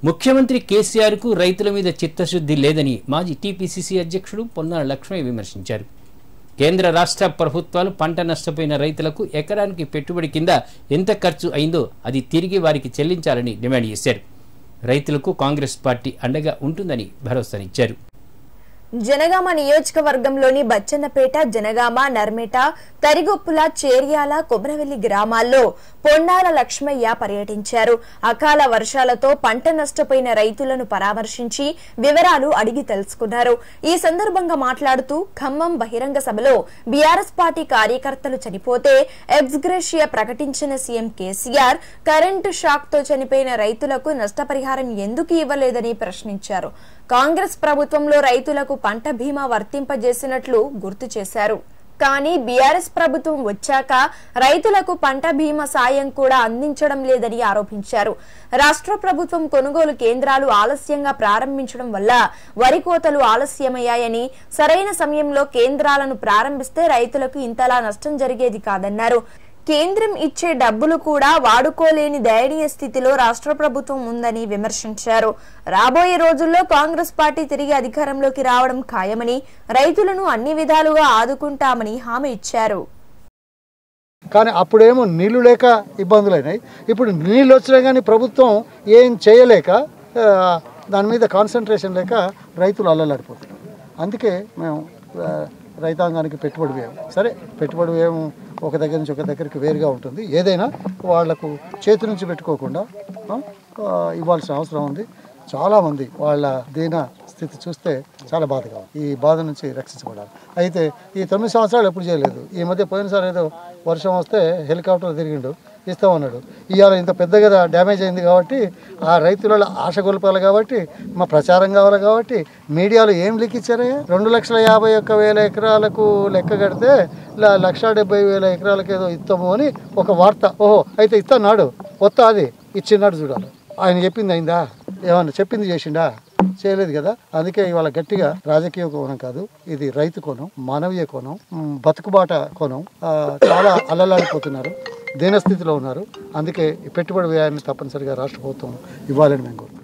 ముఖ్యమంత్రి కేసీఆర్ కు రైతుల మీద చిత్తశుద్ధి లేదని మాజీ టీపీసీసీ అధ్యక్షుడు పొన్నాల లక్ష్మయ్య విమర్శించారు కేంద్ర రాష్ట్ర ప్రభుత్వాలు పంట నష్టపోయిన రైతులకు ఎకరానికి పెట్టుబడి కింద ఎంత ఖర్చు అయిందో అది తిరిగి వారికి చెల్లించాలని డిమాండ్ చేశారు రైతులకు కాంగ్రెస్ పార్టీ అండగా ఉంటుందని భరోసానిచ్చారు జనగామ నియోజకవర్గంలోని బచ్చన్నపేట జనగామ నర్మేట తరిగొప్పుల చేర్యాల కొబ్రవెల్లి గ్రామాల్లో పొన్నాల లక్ష్మయ్య పర్యటించారు అకాల వర్షాలతో పంట నష్టపోయిన రైతులను పరామర్శించి వివరాలు అడిగి తెలుసుకున్నారు ఈ సందర్భంగా మాట్లాడుతూ ఖమ్మం బహిరంగ సభలో బీఆర్ఎస్ పార్టీ కార్యకర్తలు చనిపోతే ఎక్స్గ్రేషియా ప్రకటించిన సీఎం కేసీఆర్ కరెంటు షాక్ తో చనిపోయిన రైతులకు నష్టపరిహారం ఎందుకు ఇవ్వలేదని ప్రశ్నించారు కాంగ్రెస్ ప్రభుత్వంలో రైతులకు పంట బీమా వర్తింపజేసినట్లు గుర్తు చేశారు కానీ బీఆర్ఎస్ ప్రభుత్వం వచ్చాక రైతులకు పంట బీమా సాయం కూడా అందించడం లేదని ఆరోపించారు రాష్ట్ర ప్రభుత్వం కొనుగోలు కేంద్రాలు ఆలస్యంగా ప్రారంభించడం వల్ల వరి కోతలు ఆలస్యమయ్యాయని సరైన సమయంలో కేంద్రాలను ప్రారంభిస్తే రైతులకు ఇంతలా నష్టం జరిగేది కాదన్నారు కేంద్రం ఇచ్చే డబ్బులు కూడా వాడుకోలేని దయనీయ స్థితిలో రాష్ట్ర ప్రభుత్వం ఉందని విమర్శించారు రాబోయే రోజుల్లో కాంగ్రెస్ పార్టీ తిరిగి అధికారంలోకి రావడం ఖాయమని రైతులను అన్ని విధాలుగా ఆదుకుంటామని హామీ ఇచ్చారు కానీ అప్పుడేమో నీళ్లు లేక ఇబ్బందులు అయినాయి ఇప్పుడు నీళ్ళు వచ్చినా కానీ ప్రభుత్వం ఏం చేయలేక ఆ, దాని మీద కాన్సన్ట్రేషన్ లేక రైతులు అల్లలాడిపోతున్నారు అందుకే మేము ఆ, రైతాంగానికి పెట్టుబడి వ్యయం సరే పెట్టుబడి వ్యయం ఒక దగ్గర నుంచి ఒక దగ్గరికి వేరుగా ఉంటుంది ఏదైనా వాళ్లకు చేతి నుంచి పెట్టుకోకుండా ఆ, ఆ, ఇవ్వాల్సిన అవసరం ఉంది చాలామంది వాళ్ళ దీన స్థితి చూస్తే చాలా బాధగా ఉంది ఈ బాధ నుంచి రక్షించబడాలి అయితే ఈ తొమ్మిది సంవత్సరాలు ఎప్పుడు చేయలేదు ఈ మధ్య పోయినసారి ఏదో వర్షం వస్తే హెలికాప్టర్ తిరిగిండు ఇస్తామన్నాడు ఇవాళ ఇంత పెద్దగా డ్యామేజ్ అయింది కాబట్టి ఆ రైతుల ఆశ గొలపాలి కాబట్టి మా ప్రచారం కావాలి కాబట్టి మీడియాలో ఏం లీక్ ఇచ్చారయ్యా రెండు లక్షల యాభై ఒక్క వేల ఎకరాలకు లెక్క కడితే ల- లక్ష డెబ్బై వేల ఎకరాలకు ఏదో ఇస్తాము అని ఒక వార్త ఓహో అయితే ఇస్తున్నాడు వస్తా అది ఇచ్చినాడు చూడాలి ఆయన చెప్పింది అయిందా ఏమన్నా చెప్పింది చేసిండా చేయలేదు కదా అందుకే ఇవాళ గట్టిగా రాజకీయ కోణం కాదు ఇది రైతు కోణం మానవీయ కోణం మ్, బతుకుబాట కోణం ఆ, చాలా అల్లలాడిపోతున్నారు దీనస్థితిలో ఉన్నారు అందుకే ఈ పెట్టుబడి వ్యయాన్ని తప్పనిసరిగా రాష్ట్ర ప్రభుత్వం ఇవ్వాలని మేము కోరుకుంటున్నాం